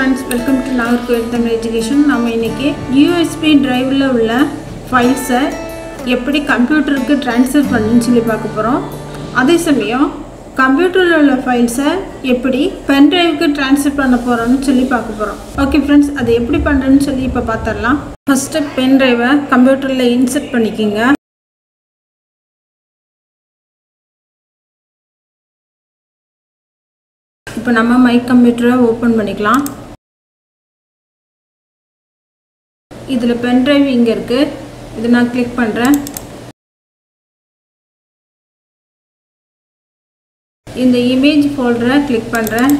friends welcome to Nagercoil Tamil education நம்ம இன்னைக்கு USB டிரைவில் உள்ள ஃபைல்ஸை எப்படி கம்ப்யூட்டருக்கு ட்ரான்ஸ்ஃபர் பண்ணுன்னு சொல்லி பார்க்க போகிறோம் அதே சமயம் கம்ப்யூட்டரில் உள்ள ஃபைல்ஸை எப்படி பென் டிரைவுக்கு ட்ரான்ஸ்ஃபர் பண்ண போகிறோம்னு சொல்லி பார்க்க போகிறோம் ஓகே ஃப்ரெண்ட்ஸ் அதை எப்படி பண்ணுறேன்னு சொல்லி இப்போ பார்த்துடலாம் ஃபஸ்ட்டு பென் டிரைவை கம்ப்யூட்டரில் இன்சர்ட் பண்ணிக்கிங்க இப்போ நம்ம மைக் கம்ப்யூட்டரை ஓப்பன் பண்ணிக்கலாம் இதில் பென் டிரைவ் இங்கே இருக்குது இதை நான் கிளிக் பண்ணுறேன் இந்த இமேஜ் ஃபோல்டரை கிளிக் பண்ணுறேன்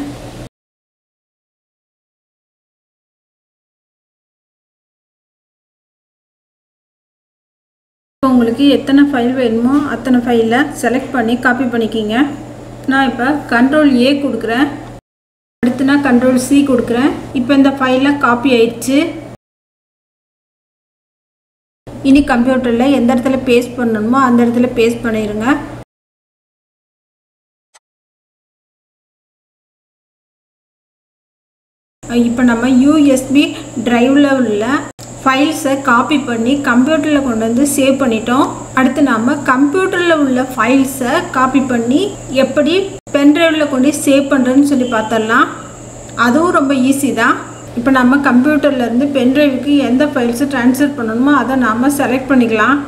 உங்களுக்கு எத்தனை ஃபைல் வேணுமோ அத்தனை ஃபைலை செலக்ட் பண்ணி காப்பி பண்ணிக்கிங்க நான் இப்போ கண்ட்ரோல் ஏ கொடுக்குறேன் அடுத்து நான் கண்ட்ரோல் சி கொடுக்குறேன் இப்போ இந்த ஃபைலில் காப்பி ஆயிடுச்சு இனி கம்ப்யூட்டரில் எந்த இடத்துல பேஸ்ட் பண்ணணுமோ அந்த இடத்துல பேஸ்ட் பண்ணிடுங்க இப்போ நம்ம யூஎஸ்பி ட்ரைவில் உள்ள ஃபைல்ஸை காப்பி பண்ணி கம்ப்யூட்டரில் கொண்டு வந்து சேவ் பண்ணிட்டோம் அடுத்து நாம் கம்ப்யூட்டரில் உள்ள ஃபைல்ஸை காப்பி பண்ணி எப்படி பென்ட்ரைவில் கொண்டு சேவ் பண்ணுறதுன்னு சொல்லி பார்த்தரலாம் அதுவும் ரொம்ப ஈஸி தான் இப்போ நம்ம கம்ப்யூட்டர்லேருந்து பென்ட்ரைவுக்கு எந்த ஃபைல்ஸை ட்ரான்ஸ்ஃபர் பண்ணணுமோ அதை நாம் செலக்ட் பண்ணிக்கலாம்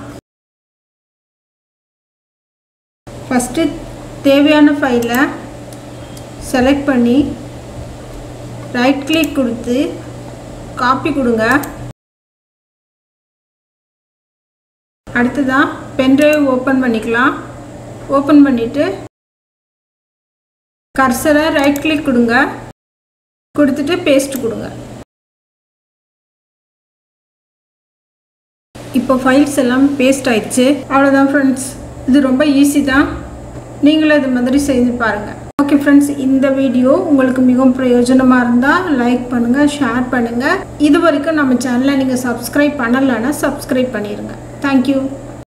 ஃபஸ்ட்டு தேவையான ஃபைலை செலக்ட் பண்ணி ரைட் கிளிக் கொடுத்து காப்பி கொடுங்க அடுத்ததான் பென்ட்ரைவ் ஓப்பன் பண்ணிக்கலாம் ஓப்பன் பண்ணிவிட்டு கர்சரை ரைட் கிளிக் கொடுங்க கொடுத்துட்டு பேஸ்ட் கொடுங்க இப்போ ஃபைல்ஸ் எல்லாம் பேஸ்ட் ஆயிடுச்சு அவ்வளோதான் ஃப்ரெண்ட்ஸ் இது ரொம்ப ஈஸி தான் நீங்களும் இது மாதிரி செஞ்சு பாருங்கள் ஓகே ஃப்ரெண்ட்ஸ் இந்த வீடியோ உங்களுக்கு மிகவும் பிரயோஜனமாக இருந்தால் லைக் பண்ணுங்கள் ஷேர் பண்ணுங்கள் இது வரைக்கும் நம்ம சேனலை நீங்கள் சப்ஸ்கிரைப் பண்ணலைன்னா சப்ஸ்கிரைப் பண்ணிடுங்க தேங்க்யூ